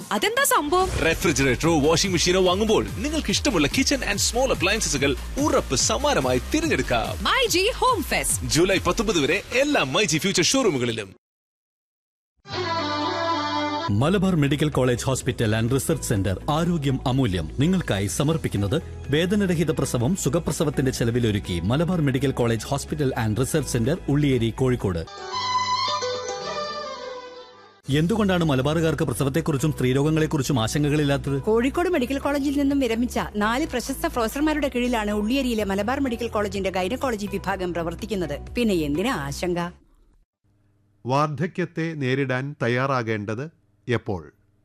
അതെന്താ സംഭവം റെഫ്രിജറേറ്ററോ വാഷിംഗ് മെഷീനോ വാങ്ങുമ്പോൾ നിങ്ങൾക്ക് ഇഷ്ടമുള്ള കിച്ചൺ ആൻഡ് സ്മോൾ അപ്ലയൻസസുകൾ ഉറപ്പ് സമ്മാനമായി തിരഞ്ഞെടുക്കാം my G home fest July പത്തൊമ്പത് വരെ എല്ലാ മൈജി ഫ്യൂച്ചർ ഷോറൂമുകളിലും Malabar medical college hospital and research centre ആരോഗ്യം അമൂല്യം നിങ്ങൾക്കായി സമർപ്പിക്കുന്നത് വേദനരഹിത പ്രസവം സുഖപ്രസവത്തിന്റെ ചെലവിലൊരുക്കി Malabar medical college hospital and research centre Ulliyeri Kozhikode എന്തുകൊണ്ടാണ് മലബാറുകാർക്ക് പ്രസവത്തെക്കുറിച്ചും സ്ത്രീരോഗങ്ങളെക്കുറിച്ചും ആശങ്കകളില്ലാത്തത് കോഴിക്കോട് മെഡിക്കൽ കോളേജിൽ നിന്നും വിരമിച്ച നാല് പ്രശസ്ത പ്രൊഫസർമാരുടെ കീഴിലാണ് ഉള്ളിയേരിയിലെ മലബാർ മെഡിക്കൽ കോളേജിന്റെ ഗൈനക്കോളജി വിഭാഗം പ്രവർത്തിക്കുന്നത് പിന്നെ എന്തിനാ ആശങ്ക വാർദ്ധക്യത്തെ നേരിടാൻ തയ്യാറാകേണ്ടത് എപ്പോൾ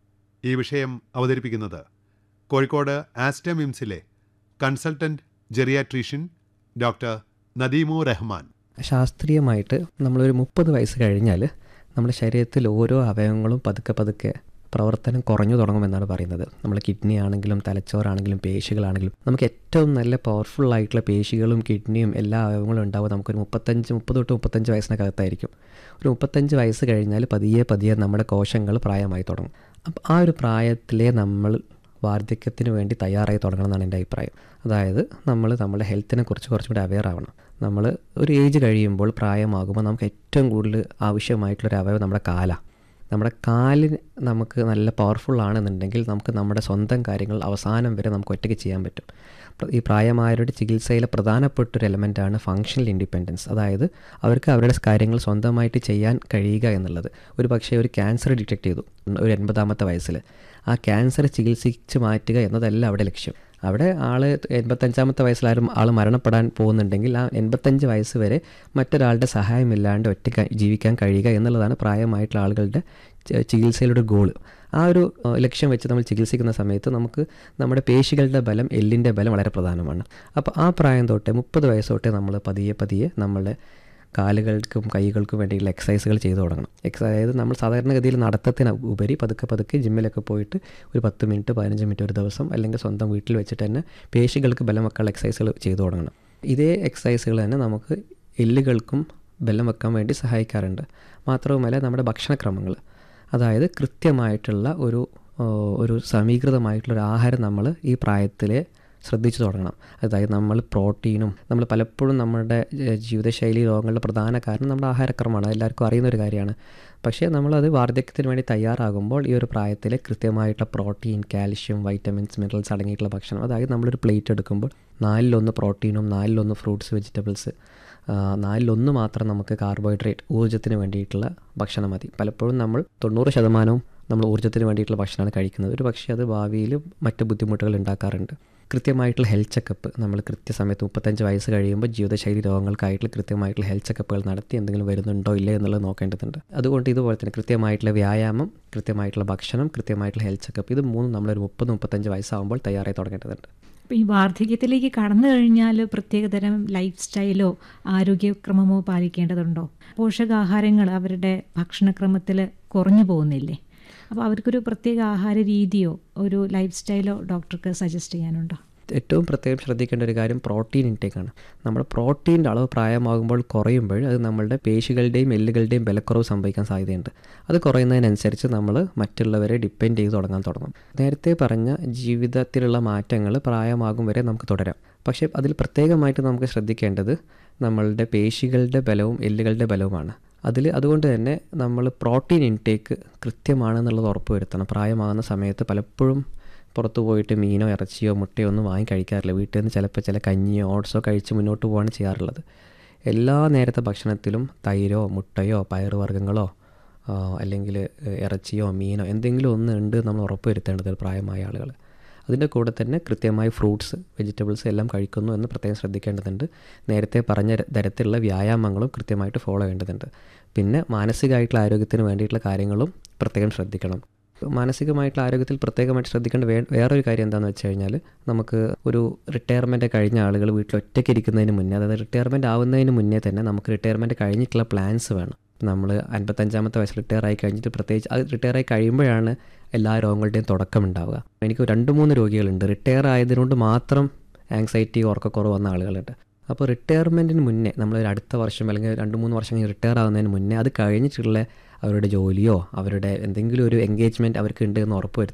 ഈ വിഷയം അവതരിപ്പിക്കുന്നത് കോഴിക്കോട് ആസ്റ്റമിംസിലെ consultant geriatrician doctor Nadeem Rahman ശാസ്ത്രീയമായിട്ട് നമ്മളൊരു മുപ്പത് വയസ്സ് കഴിഞ്ഞാൽ നമ്മുടെ ശരീരത്തിൽ ഓരോ അവയവങ്ങളും പതുക്കെ പതുക്കെ പ്രവർത്തനം കുറഞ്ഞു തുടങ്ങുമെന്നാണ് പറയുന്നത് നമ്മൾ കിഡ്നി ആണെങ്കിലും തലച്ചോറാണെങ്കിലും പേശികളാണെങ്കിലും നമുക്ക് ഏറ്റവും നല്ല പവർഫുൾ ആയിട്ടുള്ള പേശികളും കിഡ്നിയും എല്ലാ അവയവങ്ങളും ഉണ്ടാവും നമുക്കൊരു മുപ്പത്തഞ്ച് മുപ്പത് തൊട്ട് മുപ്പത്തഞ്ച് വയസ്സിനകത്തായിരിക്കും ഒരു മുപ്പത്തഞ്ച് വയസ്സ് കഴിഞ്ഞാൽ പതിയെ പതിയെ നമ്മുടെ കോശങ്ങൾ പ്രായമായി തുടങ്ങും അപ്പം ആ ഒരു പ്രായത്തിലെ നമ്മൾ വാർദ്ധക്യത്തിന് വേണ്ടി തയ്യാറായി തുടങ്ങണം എന്നാണ് എൻ്റെ അഭിപ്രായം അതായത് നമ്മൾ നമ്മുടെ ഹെൽത്തിനെ കുറിച്ച് കുറച്ചും കൂടി അവെയർ ആവണം നമ്മൾ ഒരു ഏജ് കഴിയുമ്പോൾ പ്രായമാകുമ്പോൾ നമുക്ക് ഏറ്റവും കൂടുതൽ ആവശ്യമായിട്ടുള്ളൊരു അവയവം നമ്മുടെ കാലാണ് നമ്മുടെ കാലിന് നമുക്ക് നല്ല പവർഫുൾ ആണെന്നുണ്ടെങ്കിൽ നമുക്ക് നമ്മുടെ സ്വന്തം കാര്യങ്ങൾ അവസാനം വരെ നമുക്ക് ഒറ്റയ്ക്ക് ചെയ്യാൻ പറ്റും പ്ര- ഈ പ്രായമായവരുടെ ചികിത്സയിലെ പ്രധാനപ്പെട്ട ഒരു എലമെൻ്റാണ് ഫങ്ഷണൽ ഇൻഡിപെൻഡൻസ് അതായത് അവർക്ക് അവരുടെ കാര്യങ്ങൾ സ്വന്തമായിട്ട് ചെയ്യാൻ കഴിയുക എന്നുള്ളത് ഒരു പക്ഷേ ഒരു ക്യാൻസർ ഡിറ്റക്ട് ചെയ്തു ഒരു എൺപതാമത്തെ വയസ്സിൽ ആ ക്യാൻസർ ചികിത്സിച്ച് മാറ്റുക എന്നതല്ല അവിടെ ലക്ഷ്യം അവിടെ ആൾ എൺപത്തഞ്ചാമത്തെ വയസ്സിലാരും ആൾ മരണപ്പെടാൻ പോകുന്നുണ്ടെങ്കിൽ ആ എൺപത്തഞ്ച് വയസ്സ് വരെ മറ്റൊരാളുടെ സഹായമില്ലാണ്ട് ഒറ്റയ്ക്ക് ജീവിക്കാൻ കഴിയുക എന്നുള്ളതാണ് പ്രായമായിട്ടുള്ള ആളുകളുടെ ച- ചികിത്സയിലൂടെ ഗോള് ആ ഒരു ഏഹ്, ലക്ഷ്യം വെച്ച് നമ്മൾ ചികിത്സിക്കുന്ന സമയത്ത് നമുക്ക് നമ്മുടെ പേശികളുടെ ബലം എല്ലിൻ്റെ ബലം വളരെ പ്രധാനമാണ് അപ്പോൾ ആ പ്രായം തൊട്ടേ മുപ്പത് വയസ്സ് തൊട്ടേ നമ്മൾ പതിയെ പതിയെ നമ്മളുടെ കാലുകൾക്കും കൈകൾക്കും വേണ്ടിയുള്ള എക്സസൈസുകൾ ചെയ്തു തുടങ്ങണം എക്സ അതായത് നമ്മൾ സാധാരണഗതിയിൽ നടത്തത്തിന് ഉപരി പതുക്കെ പതുക്കെ ജിമ്മിലൊക്കെ പോയിട്ട് ഒരു പത്ത് മിനിറ്റ് പതിനഞ്ച് മിനിറ്റ് ഒരു ദിവസം അല്ലെങ്കിൽ സ്വന്തം വീട്ടിൽ വെച്ചിട്ട് തന്നെ പേശികൾക്ക് ബലം വെക്കാനുള്ള എക്സസൈസുകൾ ചെയ്തു തുടങ്ങണം ഇതേ എക്സസൈസുകൾ തന്നെ നമുക്ക് എല്ലുകൾക്കും ബലം വെക്കാൻ വേണ്ടി സഹായിക്കാറുണ്ട് മാത്രവുമല്ല നമ്മുടെ ഭക്ഷണക്രമങ്ങൾ അതായത് കൃത്യമായിട്ടുള്ള ഒരു ആ, ഒരു സമീകൃതമായിട്ടുള്ള ഒരു ആഹാരം നമ്മൾ ഈ പ്രായത്തിലെ ശ്രദ്ധിച്ചു തുടങ്ങണം അതായത് നമ്മൾ പ്രോട്ടീനും നമ്മൾ പലപ്പോഴും നമ്മുടെ ഏഹ്, ജീവിതശൈലി രോഗങ്ങളുടെ പ്രധാന കാരണം നമ്മുടെ ആഹാരക്രമമാണ് എല്ലാവർക്കും അറിയുന്ന ഒരു കാര്യമാണ് പക്ഷേ നമ്മളത് വാർദ്ധക്യത്തിന് വേണ്ടി തയ്യാറാകുമ്പോൾ ഈ ഒരു പ്രായത്തിൽ കൃത്യമായിട്ടുള്ള പ്രോട്ടീൻ കാൽഷ്യം വൈറ്റമിൻസ് മിനറൽസ് അടങ്ങിയിട്ടുള്ള ഭക്ഷണം അതായത് നമ്മളൊരു പ്ലേറ്റ് എടുക്കുമ്പോൾ നാലിലൊന്ന് പ്രോട്ടീനും നാലിലൊന്ന് ഫ്രൂട്ട്സ് വെജിറ്റബിൾസ് നാലിലൊന്ന് മാത്രം നമുക്ക് കാർബോഹൈഡ്രേറ്റ് ഊർജ്ജത്തിന് വേണ്ടിയിട്ടുള്ള ഭക്ഷണം മതി പലപ്പോഴും നമ്മൾ തൊണ്ണൂറ് ശതമാനവും നമ്മൾ ഊർജ്ജത്തിന് വേണ്ടിയിട്ടുള്ള ഭക്ഷണമാണ് കഴിക്കുന്നത് ഒരു പക്ഷേ അത് ഭാവിയിൽ മറ്റ് ബുദ്ധിമുട്ടുകൾ ഉണ്ടാക്കാറുണ്ട് കൃത്യമായിട്ടുള്ള ഹെൽത്ത് ചെക്കപ്പ് നമ്മൾ കൃത്യസമയത്ത് മുപ്പത്തഞ്ച് വയസ്സ് കഴിയുമ്പോൾ ജീവിതശൈലി രോഗങ്ങൾക്കായിട്ടുള്ള കൃത്യമായിട്ടുള്ള ഹെൽത്ത് ചെക്കപ്പുകൾ നടത്തി എന്തെങ്കിലും വരുന്നുണ്ടോ ഇല്ലേ എന്നുള്ളത് നോക്കേണ്ടതുണ്ട് അതുകൊണ്ട് ഇതുപോലെ തന്നെ കൃത്യമായിട്ടുള്ള വ്യായാമം കൃത്യമായിട്ടുള്ള ഭക്ഷണം കൃത്യമായിട്ടുള്ള ഹെൽത്ത് ചെക്കപ്പ് ഇത് മൂന്നും നമ്മളൊരു മുപ്പത് മുപ്പത്തഞ്ച് വയസ്സാകുമ്പോൾ തയ്യാറായി തുടങ്ങേണ്ടതുണ്ട് അപ്പോൾ ഈ വാർദ്ധക്യത്തിലേക്ക് കടന്നു കഴിഞ്ഞാൽ പ്രത്യേകതരം ലൈഫ് സ്റ്റൈലോ ആരോഗ്യക്രമമോ പാലിക്കേണ്ടതുണ്ടോ പോഷകാഹാരങ്ങൾ അവരുടെ ഭക്ഷണക്രമത്തിൽ കുറഞ്ഞു പോകുന്നില്ലേ അപ്പോൾ അവർക്കൊരു പ്രത്യേക ആഹാര രീതിയോ ഒരു ലൈഫ് സ്റ്റൈലോ ഡോക്ടർക്ക് സജസ്റ്റ് ചെയ്യാനുണ്ടോ ഏറ്റവും പ്രത്യേകം ശ്രദ്ധിക്കേണ്ട ഒരു കാര്യം പ്രോട്ടീൻ ഇൻടേക്കാണ് നമ്മുടെ പ്രോട്ടീൻ്റെ അളവ് പ്രായമാകുമ്പോൾ കുറയുമ്പോൾ അത് നമ്മളുടെ പേശികളുടെയും എല്ലുകളുടെയും ബലക്കുറവ് സംഭവിക്കാൻ സാധ്യതയുണ്ട് അത് കുറയുന്നതിനനുസരിച്ച് നമ്മൾ മറ്റുള്ളവരെ ഡിപ്പെൻഡ് ചെയ്ത് തുടങ്ങാൻ തുടങ്ങും നേരത്തെ പറഞ്ഞ ജീവിതത്തിലുള്ള മാറ്റങ്ങൾ പ്രായമാകും വരെ നമുക്ക് തുടരാം പക്ഷേ അതിൽ പ്രത്യേകമായിട്ട് നമുക്ക് ശ്രദ്ധിക്കേണ്ടത് നമ്മളുടെ പേശികളുടെ ബലവും എല്ലുകളുടെ ബലവുമാണ് അതിൽ അതുകൊണ്ട് തന്നെ നമ്മൾ പ്രോട്ടീൻ ഇൻടേക്ക് കൃത്യമാണെന്നുള്ളത് ഉറപ്പ് വരുത്തണം പ്രായമാകുന്ന സമയത്ത് പലപ്പോഴും പുറത്ത് പോയിട്ട് മീനോ ഇറച്ചിയോ മുട്ടയോ ഒന്നും വാങ്ങി കഴിക്കാറില്ല വീട്ടിൽ നിന്ന് ചിലപ്പോൾ ചില കഞ്ഞിയോ ഓട്സോ കഴിച്ച് മുന്നോട്ട് പോവാണ് ചെയ്യാറുള്ളത് എല്ലാ നേരത്തെ ഭക്ഷണത്തിലും തൈരോ മുട്ടയോ പയറുവർഗ്ഗങ്ങളോ അല്ലെങ്കിൽ ഇറച്ചിയോ മീനോ എന്തെങ്കിലും ഒന്ന് ഉണ്ട് നമ്മൾ ഉറപ്പ് വരുത്തേണ്ടത് പ്രായമായ ആളുകൾ അതിൻ്റെ കൂടെ തന്നെ കൃത്യമായി ഫ്രൂട്ട്സ് വെജിറ്റബിൾസ് എല്ലാം കഴിക്കുന്നു എന്ന് പ്രത്യേകം ശ്രദ്ധിക്കേണ്ടതുണ്ട് നേരത്തെ പറഞ്ഞ ര- തരത്തിലുള്ള വ്യായാമങ്ങളും കൃത്യമായിട്ട് ഫോളോ ചെയ്യേണ്ടതുണ്ട് പിന്നെ മാനസികമായിട്ടുള്ള ആരോഗ്യത്തിന് വേണ്ടിയിട്ടുള്ള കാര്യങ്ങളും പ്രത്യേകം ശ്രദ്ധിക്കണം മാനസികമായിട്ടുള്ള ആരോഗ്യത്തിൽ പ്രത്യേകമായിട്ട് ശ്രദ്ധിക്കേണ്ട വേ വേറൊരു കാര്യം എന്താണെന്ന് വെച്ച് കഴിഞ്ഞാൽ നമുക്ക് ഒരു റിട്ടയർമെൻറ്റ് കഴിഞ്ഞ ആളുകൾ വീട്ടിൽ ഒറ്റയ്ക്ക് ഇരിക്കുന്നതിന് മുന്നേ അതായത് റിട്ടയർമെൻറ്റ് ആവുന്നതിന് മുന്നേ തന്നെ നമുക്ക് റിട്ടയർമെൻറ്റ് കഴിഞ്ഞിട്ടുള്ള പ്ലാൻസ് വേണം നമ്മൾ അൻപത്തഞ്ചാമത്തെ വയസ്സിൽ റിട്ടയർ ആയി കഴിഞ്ഞിട്ട് പ്രത്യേകിച്ച് അത് റിട്ടയർ ആയി കഴിയുമ്പോഴാണ് എല്ലാ രോഗങ്ങളുടെയും തുടക്കം ഉണ്ടാവുക എനിക്ക് രണ്ട് മൂന്ന് രോഗികളുണ്ട് റിട്ടയർ ആയതിനോണ്ട് മാത്രം ആങ്സൈറ്റി ഉറക്കക്കുറവ് വന്ന ആളുകളുണ്ട് അപ്പോൾ റിട്ടയർമെൻറ്റിന് മുന്നേ നമ്മൾ ഒരു അടുത്ത വർഷം അല്ലെങ്കിൽ രണ്ട് മൂന്ന് വർഷം കഴിഞ്ഞ് റിട്ടയർ ആവുന്നതിന് മുന്നേ അത് കഴിഞ്ഞിട്ടുള്ള അവരുടെ ജോലിയോ അവരുടെ എന്തെങ്കിലും ഒരു എൻഗേജ്മെൻറ്റ് അവർക്ക് ഉണ്ട് എന്ന് ഉറപ്പ് വരുത്തുക